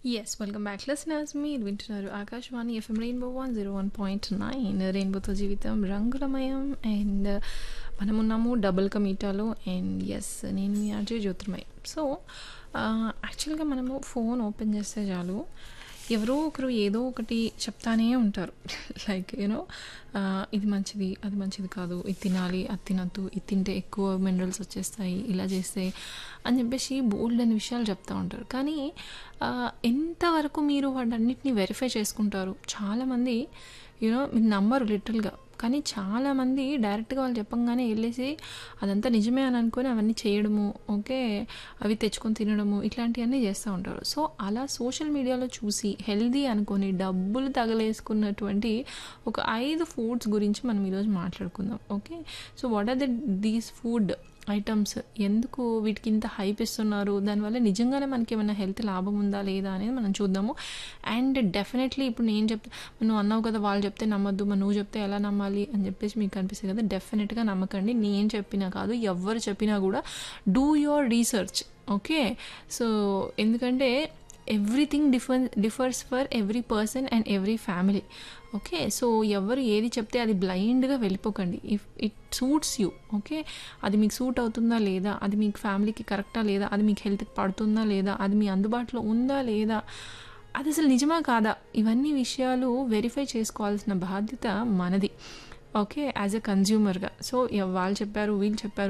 yes welcome back listeners మీరు వింటున్నారు Akashvani FM Rainbow one zero one point nine రెయిన్బోతో జీవితం రంగులమయం అండ్ మనమున్నాము డబుల్ కమీటాలో అండ్ ఎస్ నేను మీ అజయ్ జ్యోతిర్మయ్ సో యాక్చువల్గా మనము ఫోన్ ఓపెన్ చేస్తే చాలు ఎవరో ఒకరు ఏదో ఒకటి చెప్తానే ఉంటారు లైక్ యూనో ఇది మంచిది అది మంచిది కాదు ఇది తినాలి అది తినద్దు ఇది తింటే ఎక్కువ మినరల్స్ వచ్చేస్తాయి ఇలా చేస్తే అని చెప్పేసి బోల్డ్ అని విషయాలు చెప్తూ ఉంటారు కానీ ఆ, ఎంతవరకు మీరు వాటన్నిటిని వెరిఫై చేసుకుంటారు చాలామంది యూనో మీరు నమ్మరు లిటరల్గా కానీ చాలామంది డైరెక్ట్గా వాళ్ళు చెప్పంగానే వెళ్ళేసి అదంతా నిజమే అని అనుకొని అవన్నీ చేయడము ఓకే అవి తెచ్చుకొని తినడము ఇట్లాంటివన్నీ చేస్తూ ఉంటారు సో అలా సోషల్ మీడియాలో చూసి హెల్దీ అనుకొని డబ్బులు తగలేసుకున్నటువంటి ఒక ఐదు ఫుడ్స్ గురించి మనం ఈరోజు మాట్లాడుకుందాం okay so what are the these food items ఎందుకు వీటికి ఇంత హైప్ ఇస్తున్నారు దానివల్ల నిజంగానే మనకి ఏమైనా హెల్త్ లాభం ఉందా లేదా అనేది మనం చూద్దాము అండ్ డెఫినెట్లీ ఇప్పుడు నేను చెప్తే నువ్వు అన్నావు కదా వాళ్ళు చెప్తే నమ్మద్దు మరి నువ్వు చెప్తే ఎలా నమ్మాలి అని చెప్పేసి మీకు అనిపిస్తుంది కదా డెఫినెట్గా నమ్మకండి నేను చెప్పినా కాదు ఎవరు చెప్పినా కూడా do your research okay so ఎందుకంటే everything differ differs for every person and every family okay so ఎవరు ఏది చెప్తే అది బ్లైండ్గా వెళ్ళిపోకండి if it suits you okay అది మీకు సూట్ అవుతుందా లేదా అది మీకు ఫ్యామిలీకి కరెక్టా లేదా అది మీకు హెల్త్కి పడుతుందా లేదా అది మీ అందుబాటులో ఉందా లేదా అది అసలు నిజమా కాదా ఇవన్నీ విషయాలు వెరిఫై చేసుకోవాల్సిన బాధ్యత మనది ఓకే యాజ్ ఎ కన్జ్యూమర్గా సో వాళ్ళు చెప్పారు వీళ్ళు చెప్పారు